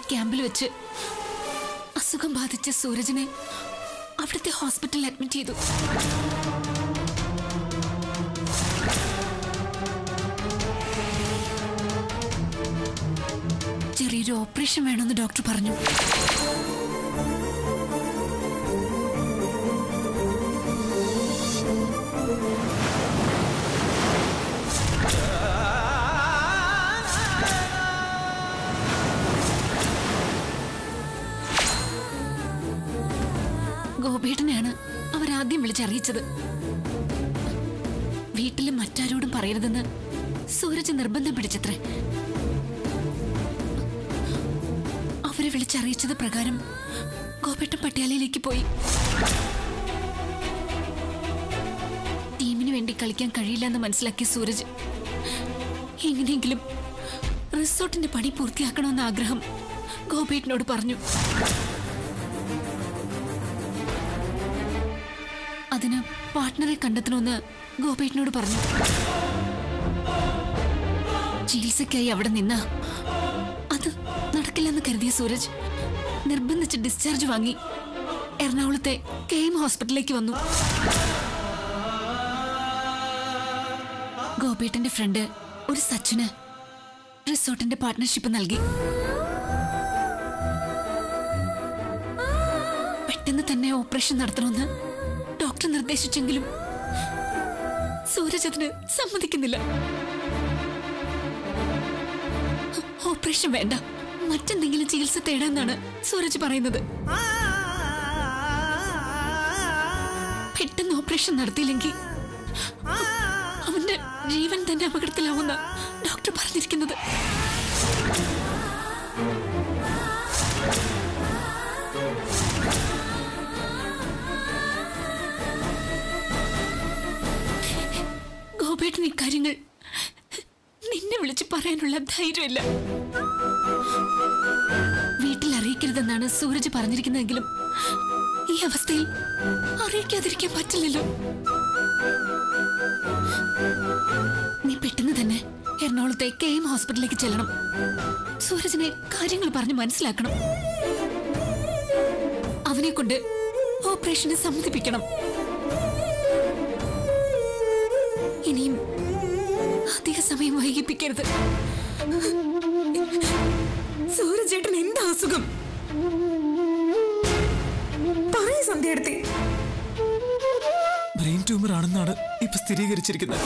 ക്യാമ്പിൽ വെച്ച് അസുഖം ബാധിച്ച സൂരജിനെ അവിടുത്തെ ഹോസ്പിറ്റലിൽ അഡ്മിറ്റ് ചെയ്തു ചെറിയൊരു ഓപ്പറേഷൻ വേണമെന്ന് ഡോക്ടർ പറഞ്ഞു ഗോപേട്ടനെയാണ് അവരാദ്യം വിളിച്ചറിയിച്ചത് വീട്ടിൽ മറ്റാരോടും പറയരുതെന്ന് സൂരജ് നിർബന്ധം പിടിച്ചത്രേ അവരെ വിളിച്ചറിയിച്ചത് പ്രകാരം ഗോപേട്ടൻ പട്യാലയിലേക്ക് പോയി ടീമിന് വേണ്ടി കളിക്കാൻ കഴിയില്ല എന്ന് മനസ്സിലാക്കിയ സൂരജ് എങ്ങനെയെങ്കിലും റിസോർട്ടിന്റെ പണി പൂർത്തിയാക്കണമെന്ന ആഗ്രഹം ഗോപേട്ടനോട് പറഞ്ഞു അതിന് പാർട്ട്ണറെ കണ്ടെത്തണമെന്ന് ഗോപേട്ടനോട് പറഞ്ഞു ചികിത്സയ്ക്കായി അവിടെ നിന്ന അത് നടക്കില്ലെന്ന് കരുതിയ സൂരജ് നിർബന്ധിച്ച് ഡിസ്ചാർജ് വാങ്ങി എറണാകുളത്തെ കെ എം ഹോസ്പിറ്റലിലേക്ക് വന്നു ഗോപേട്ടന്റെ ഫ്രണ്ട് ഒരു സച്ചിന് റിസോർട്ടിന്റെ പാർട്ട്ണർഷിപ്പ് നൽകി പെട്ടെന്ന് തന്നെ ഓപ്പറേഷൻ നടത്തണമെന്ന് ഡോക്ടർ നിർദ്ദേശിച്ചെങ്കിലും സൂരജ് അതിന് സമ്മതിക്കുന്നില്ല ഓപ്പറേഷൻ വേണ്ട മറ്റെന്തെങ്കിലും ചികിത്സ തേടാന്നാണ് സൂരജ് പറയുന്നത് പെട്ടെന്ന് ഓപ്പറേഷൻ നടത്തിയില്ലെങ്കിൽ അവന്റെ ജീവൻ തന്നെ അപകടത്തിലാവുന്ന ഡോക്ടർ പറഞ്ഞിരിക്കുന്നത് ഗോപേട്ടൻ ഇക്കാര്യങ്ങൾ നിന്നെ വിളിച്ച് പറയാനുള്ള ധൈര്യമില്ല വീട്ടിൽ അറിയിക്കരുതെന്നാണ് സൂരജ് പറഞ്ഞിരിക്കുന്നതെങ്കിലും ഈ അവസ്ഥയിൽ അറിയിക്കാതിരിക്കാൻ പറ്റില്ലല്ലോ നീ പെട്ടെന്ന് തന്നെ എറണാകുളത്തെ കെ എം ഹോസ്പിറ്റലിലേക്ക് ചെല്ലണം സൂരജിനെ കാര്യങ്ങൾ പറഞ്ഞ് മനസ്സിലാക്കണം അവനെ കൊണ്ട് ഓപ്പറേഷനെ സമ്മതിപ്പിക്കണം ഇനിയും അധിക സമയം വൈകിപ്പിക്കരുത് സൂരജേട്ടൻ എന്താ അസുഖം പറയ സന്ധ്യയെടുത്തി ബ്രെയിൻ ട്യൂമർ ആണെന്നാണ് ഇപ്പൊ സ്ഥിരീകരിച്ചിരിക്കുന്നത്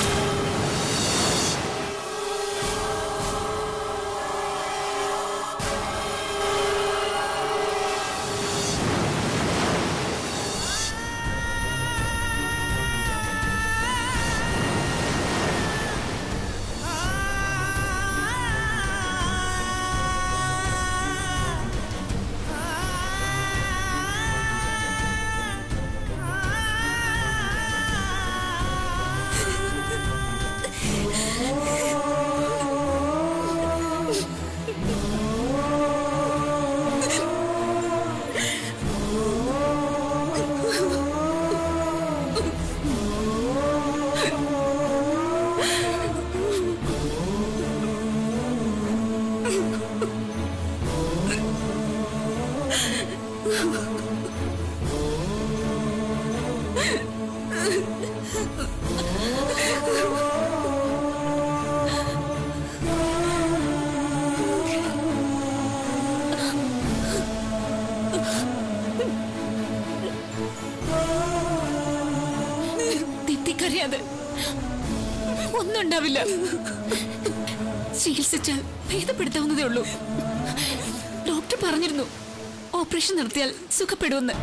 തെറ്റിക്കറിയാതെ ഒന്നും ഉണ്ടാവില്ല ചികിത്സിച്ചാൽ ഭേദപ്പെടുത്താവുന്നതേ ഉള്ളൂ ഡോക്ടർ പറഞ്ഞിരുന്നു ഓപ്പറേഷൻ നടത്തിയാൽ സുഖപ്പെടുമെന്ന്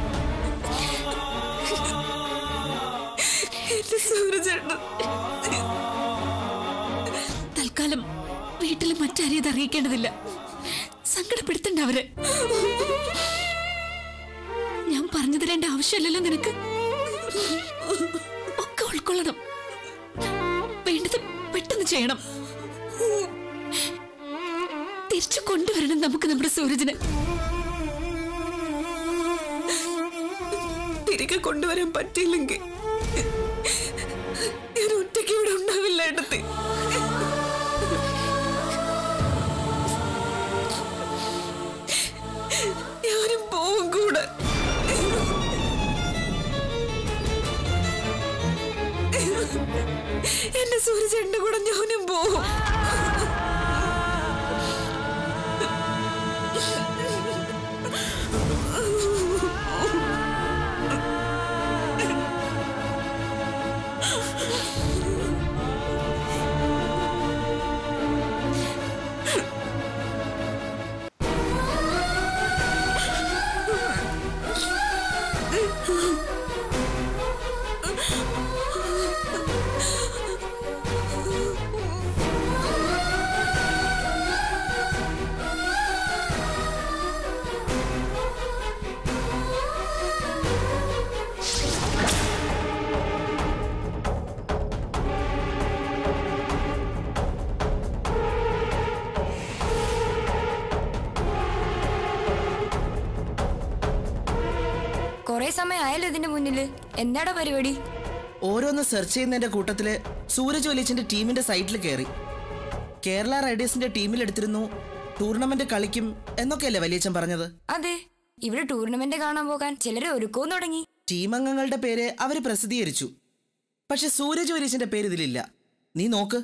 എന്റെ സൂരജേട്ടൻ തൽക്കാലം വീട്ടിൽ മറ്റാരെയും ഇത് അറിയിക്കേണ്ടതില്ല സങ്കടപ്പെടുത്തണ്ട അവര് ഞാൻ പറഞ്ഞു തരേണ്ട ആവശ്യമില്ലല്ലോ നിനക്ക് ഒക്കെ ഉൾക്കൊള്ളണം വേണ്ടത് പെട്ടെന്ന് ചെയ്യണം തിരിച്ചു കൊണ്ടുവരണം നമുക്ക് നമ്മുടെ സൂരജിനെ തിരികെ കൊണ്ടുവരാൻ പറ്റിയില്ലെങ്കിൽ ഞാൻ ഒറ്റയ്ക്ക് ഇവിടെ ഉണ്ടാവില്ല എടുത്തി എന്റെ സൂര്യചേട്ടന്റെ കൂടെ ഞാനും പോവും കൊറേ സമയം ആയല്ലോ ഇതിന്റെ മുന്നില് എന്താടാ പരിപാടി ഓരോന്ന് സെർച്ച് ചെയ്യുന്നതിന്റെ കൂട്ടത്തില് സൂരജ് വലിയച്ചന്റെ ടീമിന്റെ സൈറ്റിൽ കയറി കേരള റൈഡേഴ്സിന്റെ ടീമിലെടുത്തിരുന്നു ടൂർണമെന്റ് കളിക്കും എന്നൊക്കെയല്ലേ വലിയച്ചൻ പറഞ്ഞത് അതെ ഇവിടെ ടൂർണമെന്റ് കാണാൻ പോകാൻ ചിലരെ ഒരുക്കവും തുടങ്ങി ടീം അംഗങ്ങളുടെ പേര് അവര് പ്രസിദ്ധീകരിച്ചു പക്ഷെ സൂരജ് വലിയച്ചന്റെ പേര് ഇതിലില്ല നീ നോക്ക്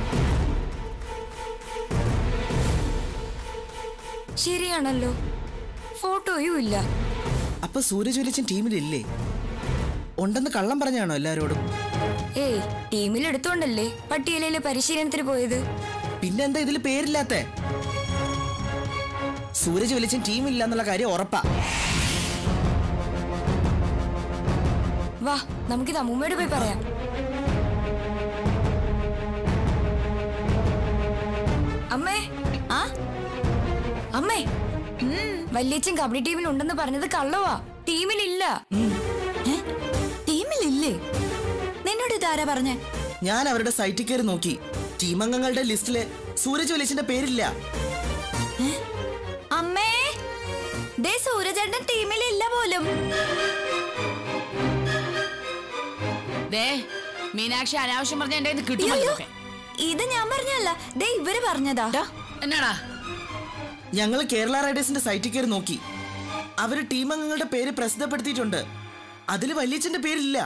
ശരിയാണല്ലോ ഫോട്ടോയും ഇല്ല അപ്പൊ സൂരജ് വലിയച്ചൻ ടീമിലില്ലേ ഉണ്ടെന്ന് കള്ളം പറഞ്ഞാണോ എല്ലാരോടും ഏയ് ടീമിൽ എടുത്തോണ്ടല്ലേ പട്ടിയലയിലെ പരിശീലനത്തിന് പോയത് പിന്നെന്താ ഇതിൽ പേരില്ലാത്ത സൂരജ് വലിയച്ചൻ ടീമില്ല എന്നുള്ള കാര്യം ഉറപ്പാ വാ നമുക്കിത് അമ്മൂമ്മയോട് പോയി പറയാം അമ്മേ ആ അമ്മേ വല്യച്ഛൻ കബഡി ടീമിൽ ഉണ്ടെന്ന് പറഞ്ഞത് കള്ളവാ ടീമിലില്ല ടീമിലില്ലേ നിന്നോട് ഇതാരാ പറഞ്ഞേ ഞാൻ അവരുടെ സൈറ്റിൽ കയറി നോക്കി ടീം അംഗങ്ങളുടെ ലിസ്റ്റില് സൂരജ് വലിയച്ചന്റെ പേരില്ല അമ്മേ ദേ സൂരജേട്ടൻ ടീമിലില്ല പോലും ദേ മീനാക്ഷി അനാവശ്യം പറഞ്ഞ എന്റെ കയ്യിൽ നിന്ന് കിട്ടുമോ അയ്യോ, ഇതൊക്കെ? ഇത് ഞാൻ പറഞ്ഞല്ല ദേ ഇവര് പറഞ്ഞതാ എന്നാടാ ഞങ്ങൾ കേരള റൈഡേഴ്സിന്റെ സൈറ്റിൽ കയറി നോക്കി അവര് ടീം അംഗങ്ങളുടെ പേര് പ്രസിദ്ധപ്പെടുത്തിയിട്ടുണ്ട് അതിൽ വല്യച്ഛന്റെ പേരില്ല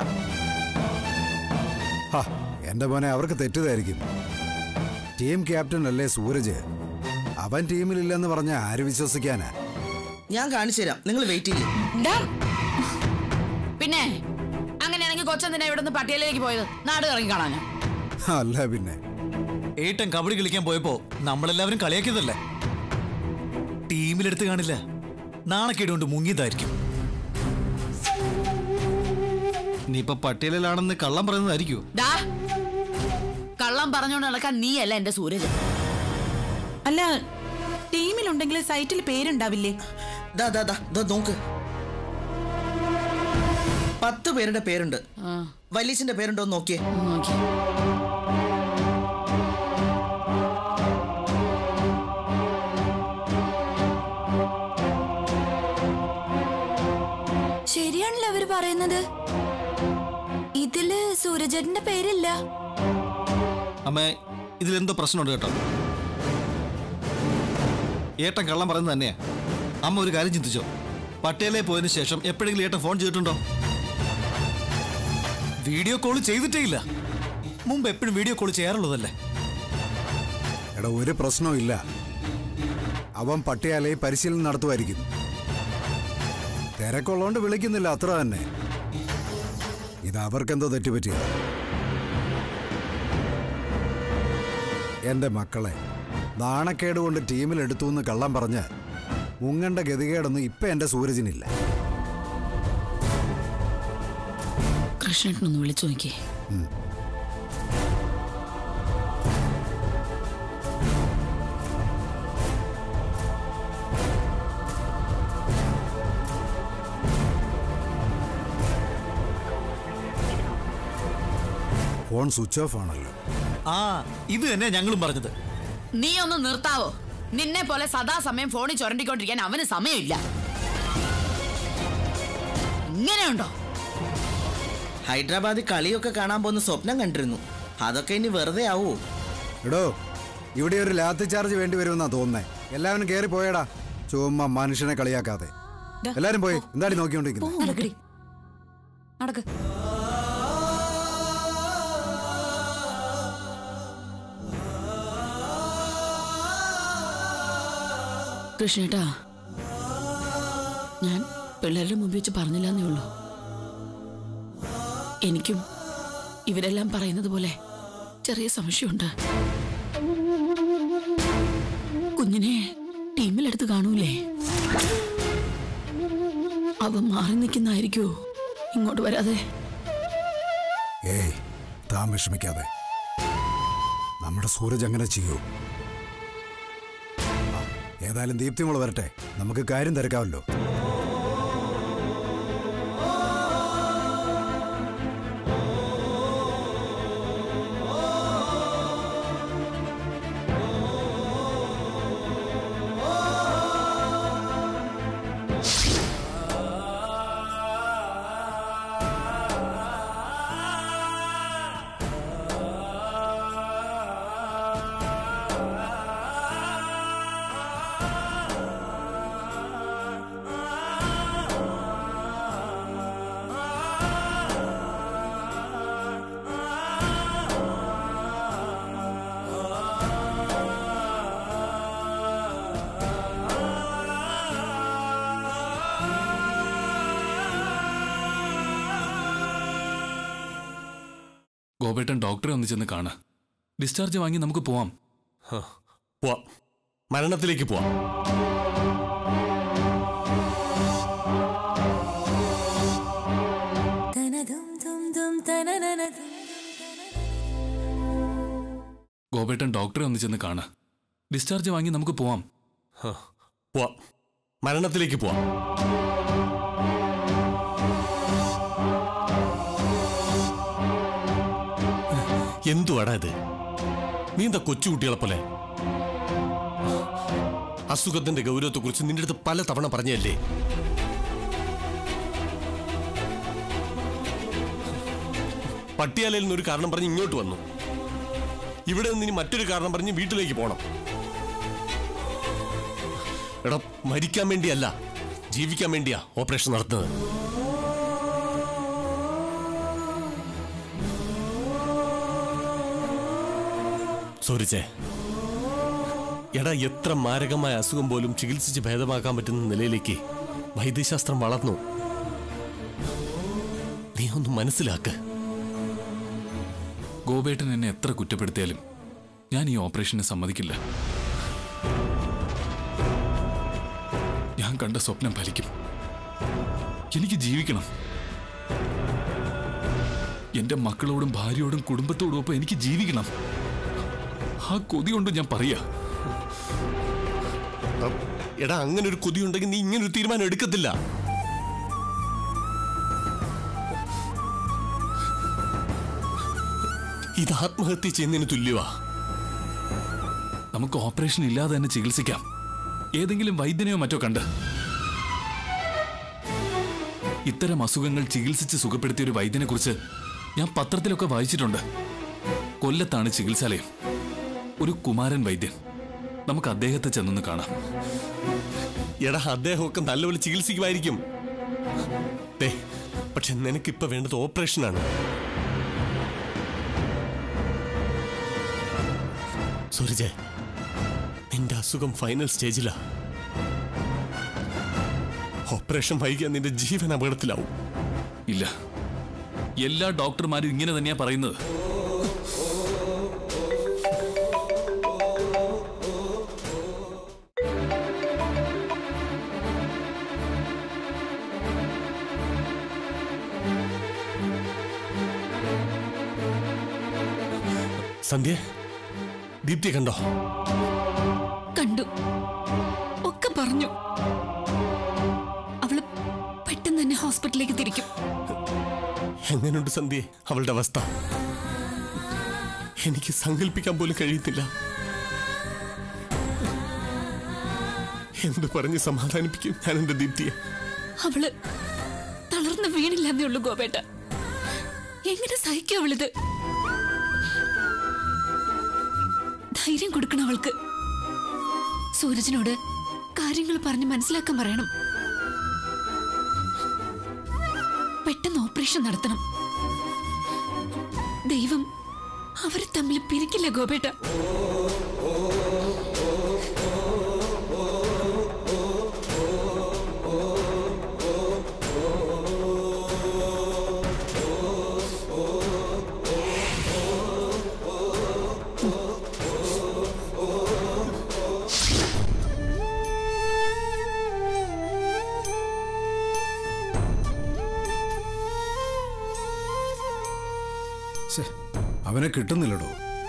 ഹാ, എന്റെ മോനെ അവർക്ക് തെറ്റിതായിരിക്കും ടീം ക്യാപ്റ്റൻ അല്ലേ സൂരജ് അവൻ ടീമിലില്ലെന്ന് പറഞ്ഞ ആര് വിശ്വസിക്കാനാ ഞാൻ കാണിച്ചു തരാം നിങ്ങൾ വെയിറ്റ് ചെയ്യും എന്താ പിന്നെ അങ്ങനെയാണെങ്കിൽ കൊച്ചെന്തിനാ ഇവിടെ നിന്ന് പട്ടിയലേക്ക് പോയത് നാട് ഇറങ്ങി കാണാനാ അല്ല പിന്നെ ഏട്ടൻ കബഡി കളിക്കാൻ പോയപ്പോ നമ്മളെല്ലാവരും കളിയാക്കിയതല്ലേ ടീമിലെടുത്ത് കാണില്ല നാണക്കേട് കൊണ്ട് മുങ്ങിയതായിരിക്കും ഇനിയിപ്പൊ പട്ടിയലിലാണെന്ന് കള്ളം പറയുന്നതായിരിക്കുമോ ഡാ കള്ളം പറഞ്ഞുകൊണ്ട് നടക്കാൻ നീയല്ല എന്റെ സൂരജ് അല്ല ടീമിലുണ്ടെങ്കിൽ സൈറ്റിൽ പേരുണ്ടാവില്ലേ ദാ ദാ ദാ ദാ നോക്ക് പത്ത് പേരുടെ പേരുണ്ട് ആ, വല്യച്ഛന്റെ പേരുണ്ടോ എന്ന് നോക്കിയേ നോക്കി. ശരിയാണല്ലോ അവര് പറയുന്നത് ഇതില് സൂരജേട്ടന്റെ പേരില്ല അമ്മേ ഇതിലെന്തോ പ്രശ്നമുണ്ട് കേട്ടോ ഏട്ടൻ കള്ളം പറയുന്നത് തന്നെയാ അമ്മ ഒരു കാര്യം ചിന്തിച്ചോ പട്ടേലെ പോയതിനു ശേഷം എപ്പോഴെങ്കിലും ഏട്ടൻ ഫോൺ ചെയ്തിട്ടുണ്ടോ വീഡിയോ കോൾ ചെയ്തിട്ടേ ഇല്ല മുമ്പ് എപ്പോഴും വീഡിയോ കോൾ ചെയ്യാറുള്ളതല്ലേ എടാ ഒരു പ്രശ്നവും ഇല്ല അവൻ പട്ടിയാലയിൽ പരിശീലനം നടത്തുമായിരിക്കും തിരക്കുള്ളോണ്ട് വിളിക്കുന്നില്ല അത്ര തന്നെ ഇത് അവർക്കെന്തോ തെറ്റുപറ്റിയ എന്റെ മക്കളെ നാണക്കേട് കൊണ്ട് ടീമിൽ എടുത്തു എന്ന് കള്ളം പറഞ്ഞ് മുങ്ങണ്ട ഗതികേടൊന്നും ഇപ്പൊ എന്റെ സൂരജിനില്ല കൃഷ്ണേട്ടനൊന്ന് വിളിച്ചു നോക്കിയേ ഫോൺ സ്വിച്ച് ഓഫ് ആണല്ലോ ആ ഇത് തന്നെ ഞങ്ങളും പറഞ്ഞത് നീ ഒന്ന് നിർത്താവോ നിന്നെ പോലെ സദാസമയം ഫോണിൽ ചുരണ്ടിക്കൊണ്ടിരിക്കാൻ അവന് സമയമില്ല ഇങ്ങനെയുണ്ടോ ഹൈദരാബാദ് കളിയൊക്കെ കാണാൻ പോകുന്ന സ്വപ്നം കണ്ടിരുന്നു അതൊക്കെ ഇനി വെറുതെ ആവോ എടോ ഇവിടെ ഒരു ലാത്തി ചാർജ് വേണ്ടി വരുമെന്നാ തോന്നുന്നേ എല്ലാവരും കേറി പോയടാ ചുമ്മാ മനുഷ്യനെ കളിയാക്കാതെ എല്ലാരും പോയി എന്താടി നോക്കിക്കൊണ്ടിരിക്കുന്നത് നടക്കടി നടക്ക് കൃഷ്ണേട്ടാ ഞാൻ പിള്ളേരുടെ മുമ്പിൽ വെച്ച് പറഞ്ഞില്ലെന്നേ ഉള്ളൂ എനിക്കും ഇവരെല്ലാം പറയുന്നത് പോലെ ചെറിയ സംശയമുണ്ട് കുഞ്ഞിനെ ടീമിലെടുത്ത് കാണൂലേ അവൻ മാറി നിൽക്കുന്നതായിരിക്കോ ഇങ്ങോട്ട് വരാതെ ഏയ് താൻ വിഷമിക്കാതെ നമ്മുടെ സൂരജ് അങ്ങനെ ചെയ്യൂ ആ, ഏതായാലും ദീപ്തി മോള് വരട്ടെ നമുക്ക് കാര്യം തിരക്കാമല്ലോ ഗോപേട്ടൻ ഡോക്ടറെ ഒന്ന് ചെന്ന് കാണ് ഡിസ്ചാർജ് വാങ്ങി നമുക്ക് പോവാം പോവാം മരണത്തിലേക്ക് പോവാം ഗോപേട്ടൻ ഡോക്ടറെ ഒന്ന് ചെന്ന് കാണ് ഡിസ്ചാർജ് വാങ്ങി നമുക്ക് പോവാം പോവാം മരണത്തിലേക്ക് പോവാം എന്തുവാടാ ഇത് നീ എന്താ കൊച്ചുകുട്ടികളെ പോലെ അസുഖത്തിന്റെ ഗൗരവത്തെക്കുറിച്ച് നിന്റെ അടുത്ത് പല തവണ പറഞ്ഞല്ലേ പട്ടിയാലയിൽ നിന്നൊരു കാരണം പറഞ്ഞ് ഇങ്ങോട്ട് വന്നു ഇവിടെ നിന്ന് ഇനി മറ്റൊരു കാരണം പറഞ്ഞ് വീട്ടിലേക്ക് പോകണം എടാ മരിക്കാൻ വേണ്ടിയല്ല ജീവിക്കാൻ വേണ്ടിയാ ഓപ്പറേഷൻ നടത്തുന്നത് സോറിച്ചേ എടാ എത്ര മാരകമായ അസുഖം പോലും ചികിത്സിച്ച് ഭേദമാക്കാൻ പറ്റുന്ന നിലയിലേക്ക് വൈദ്യശാസ്ത്രം വളർന്നു നീ ഒന്ന് മനസ്സിലാക്ക് ഗോപേട്ടൻ എന്നെ എത്ര കുറ്റപ്പെടുത്തിയാലും ഞാൻ ഈ ഓപ്പറേഷനെ സമ്മതിക്കില്ല ഞാൻ കണ്ട സ്വപ്നം ഫലിക്കും എനിക്ക് ജീവിക്കണം എന്റെ മക്കളോടും ഭാര്യയോടും കുടുംബത്തോടും ഒപ്പം എനിക്ക് ജീവിക്കണം ആ കൊതി കൊണ്ട് ഞാൻ പറയാ എടാ അങ്ങനെ ഒരു കൊതിയുണ്ടെങ്കിൽ നീ ഇങ്ങനെ ഒരു തീരുമാനം എടുക്കത്തില്ല ഇത് ആത്മഹത്യ ചെയ്യുന്നതിന് തുല്യവാ നമുക്ക് ഓപ്പറേഷൻ ഇല്ലാതെ തന്നെ ചികിത്സിക്കാം ഏതെങ്കിലും വൈദ്യനെയോ മറ്റോ കണ്ട് ഇത്തരം അസുഖങ്ങൾ ചികിത്സിച്ച് സുഖപ്പെടുത്തിയ ഒരു വൈദ്യനെ കുറിച്ച് ഞാൻ പത്രത്തിലൊക്കെ വായിച്ചിട്ടുണ്ട് കൊല്ലത്താണ് ചികിത്സാലയം ഒരു കുമാരൻ വൈദ്യൻ നമുക്ക് അദ്ദേഹത്തെ ചെന്നൊന്ന് കാണാം എടാ അദ്ദേഹമൊക്കെ നല്ലപോലെ ചികിത്സിക്കുമായിരിക്കും ദേ, പക്ഷെ നിനക്കിപ്പോ വേണ്ടത് ഓപ്പറേഷനാണ് സൂരജ് നിന്റെ അസുഖം ഫൈനൽ സ്റ്റേജിലാ ഓപ്പറേഷൻ വൈകിയാൽ നിന്റെ ജീവൻ അപകടത്തിലാവും ഇല്ല എല്ലാ ഡോക്ടർമാരും ഇങ്ങനെ തന്നെയാ പറയുന്നത് സന്ധ്യ ദീപ്തിയെ കണ്ടോ കണ്ടു ഒക്കെ പറഞ്ഞു അവള് പെട്ടെന്ന് തന്നെ ഹോസ്പിറ്റലിലേക്ക് തിരിക്കും എങ്ങനെയുണ്ട് സന്ധ്യ അവളുടെ അവസ്ഥ എനിക്ക് സങ്കല്പിക്കാൻ പോലും കഴിയുന്നില്ല എന്ത് പറഞ്ഞ് സമാധാനിപ്പിക്കും ഞാൻ എന്റെ ദീപ്തിയെ അവള് തളർന്ന് വീണില്ലെന്നേ ഉള്ളൂ ഗോപേട്ട എങ്ങനെ സഹിക്കും അവളിത് ധൈര്യം കൊടുക്കണം അവൾക്ക് സൂരജിനോട് കാര്യങ്ങൾ പറഞ്ഞ് മനസ്സിലാക്കാൻ പറയണം പെട്ടെന്ന് ഓപ്പറേഷൻ നടത്തണം ദൈവം അവരെ തമ്മിൽ പിരിക്കില്ല ഗോപേട്ട ശ്ശെ, അവനെ കിട്ടുന്നില്ലടോ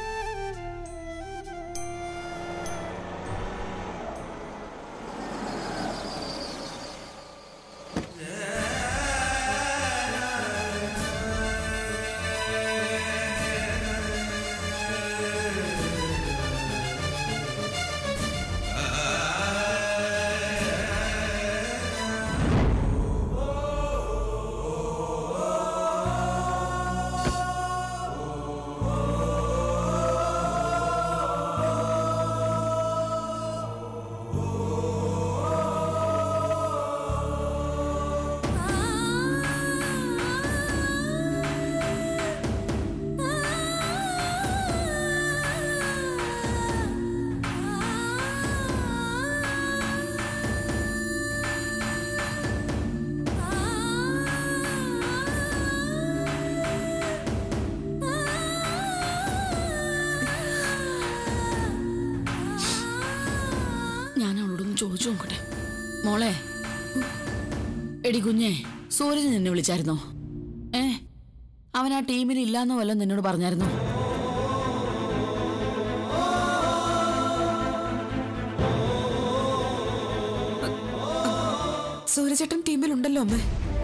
ഞാൻ അവളോടൊന്ന് ചോദിച്ചു നോക്കട്ടെ മോളെ എടി കുഞ്ഞെ സൂര്യൻ നിന്നെ വിളിച്ചായിരുന്നോ ഏ അവൻ ആ ടീമിൽ ഇല്ലാന്നോ വല്ലതും നിന്നോട് പറഞ്ഞായിരുന്നോ സൂര്യചേട്ടൻ ടീമിലുണ്ടല്ലോ അമ്മേ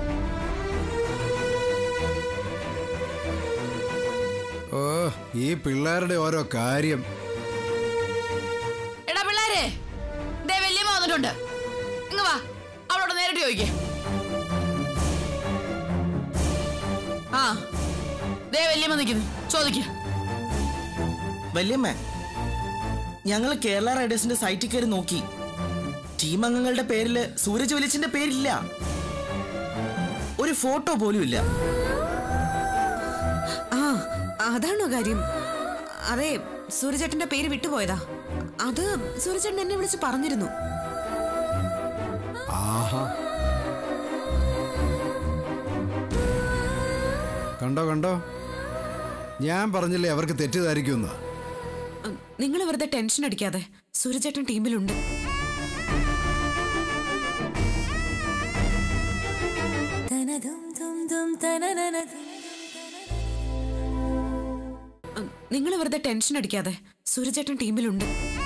ഓ ഈ പിള്ളേരുടെ ഓരോ കാര്യം എടാ പിള്ളേരെ ദേ വല്യമ്മ വന്നിട്ടുണ്ട് ഇങ്ങ് വാ അവളോട് നേരിട്ട് ചോദിക്കേ ആ ദേ വല്യമ്മ നിൽക്കുന്നു ചോദിക്ക വല്യമ്മ ഞങ്ങൾ കേരള റൈഡേഴ്സിന്റെ സൈറ്റിൽ കയറി നോക്കി ടീം അംഗങ്ങളുടെ പേരില് സൂരജ് വലിച്ചിന്റെ പേരില്ല ഒരു ഫോട്ടോ പോലും ഇല്ല ആ അതാണോ കാര്യം അതെ സൂര്യചേട്ടന്റെ പേര് വിട്ടുപോയതാ അത് സൂര്യചേട്ടൻ എന്നെ വിളിച്ച് പറഞ്ഞിരുന്നു ആഹാ കണ്ടോ കണ്ടോ ഞാൻ പറഞ്ഞില്ലേ അവർക്ക് തെറ്റിദ്ധാരിക്കുമെന്ന് നിങ്ങൾ വെറുതെ ടെൻഷൻ അടിക്കാതെ സൂര്യചേട്ടൻ ടീമിലുണ്ട് നിങ്ങൾ വെറുതെ ടെൻഷൻ അടിക്കാതെ സൂര്യചേട്ടൻ ടീമിലുണ്ട്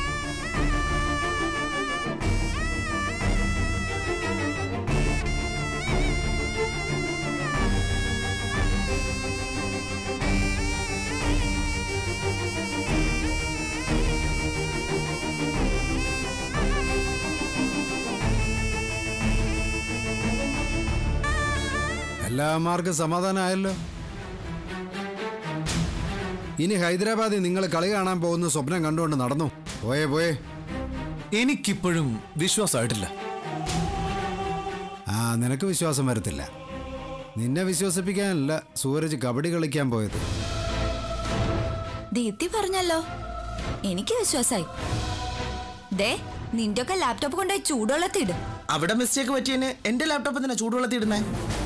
എല്ലാമാർക്കും സമാധാനമായല്ലോ ഇനി ഹൈദരാബാദിൽ നിങ്ങൾ കളി കാണാൻ പോകുന്ന സ്വപ്നം കണ്ടുകൊണ്ട് നടന്നു പോയേ പോയേ എനിക്കിപ്പോഴും വിശ്വാസമായിട്ടില്ല ആ നിനക്ക് വിശ്വാസം വരത്തില്ല നിന്നെ വിശ്വസിപ്പിക്കാനല്ല സൂരജ് കബഡി കളിക്കാൻ പോയത് ദീപ്തി പറഞ്ഞല്ലോ എനിക്ക് വിശ്വാസായി ദേ നിന്റെ ഒക്കെ ലാപ്ടോപ്പ് കൊണ്ടുപോയി ചൂടുവെള്ളത്തിട് അവിടെ മിസ്റ്റേക്ക് പറ്റിയതിന് എന്റെ ലാപ്ടോപ്പ് തന്നെ ചൂടുവെള്ളത്തിൽ ഇടുന്നേ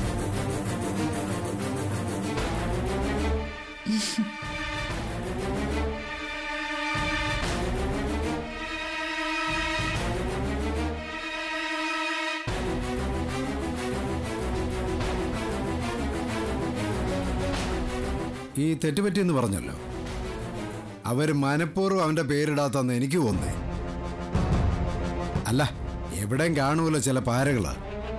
ഈ തെറ്റുപറ്റിയെന്ന് പറഞ്ഞല്ലോ അവർ മനഃപൂർവ്വം അവന്റെ പേരിടാത്തന്ന് എനിക്ക് തോന്നേ അല്ല എവിടെയും കാണുമല്ലോ ചില പാരകള്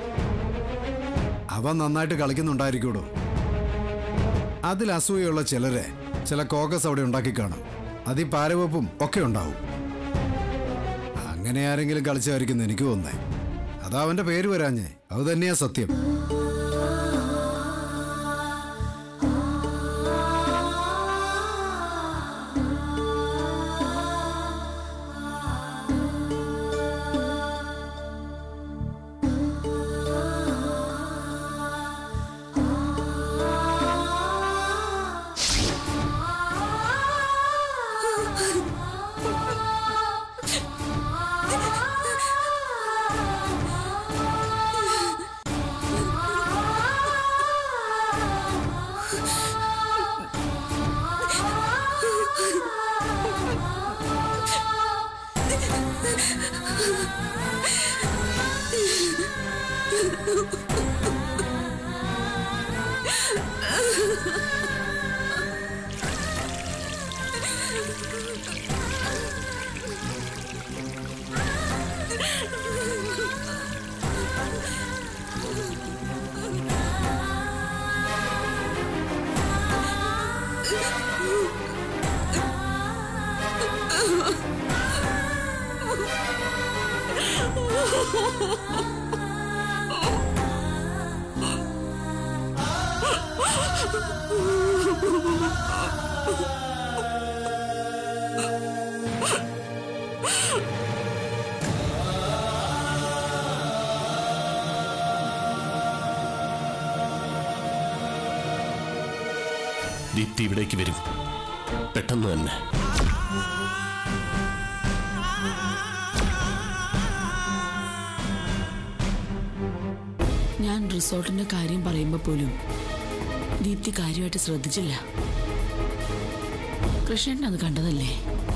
അവൻ നന്നായിട്ട് കളിക്കുന്നുണ്ടായിരിക്കൂടോ അതിൽ അസൂയുള്ള ചിലരെ ചില കോക്കസ് അവിടെ ഉണ്ടാക്കി കാണും അതിൽ പാരവെപ്പും ഒക്കെ ഉണ്ടാവും അങ്ങനെ ആരെങ്കിലും കളിച്ചായിരിക്കും എനിക്ക് തോന്നേ അതാ അവന്റെ പേര് വരാഞ്ഞേ അത് തന്നെയാ സത്യം ദീപ്തി ഇവിടേക്ക് വരും പെട്ടെന്ന് തന്നെ ഞാൻ റിസോർട്ടിന്റെ കാര്യം പറയുമ്പോൾ പോലും ദീപ്തി കാര്യമായിട്ട് ശ്രദ്ധിച്ചില്ല കൃഷ്ണൻ അത് കണ്ടതല്ലേ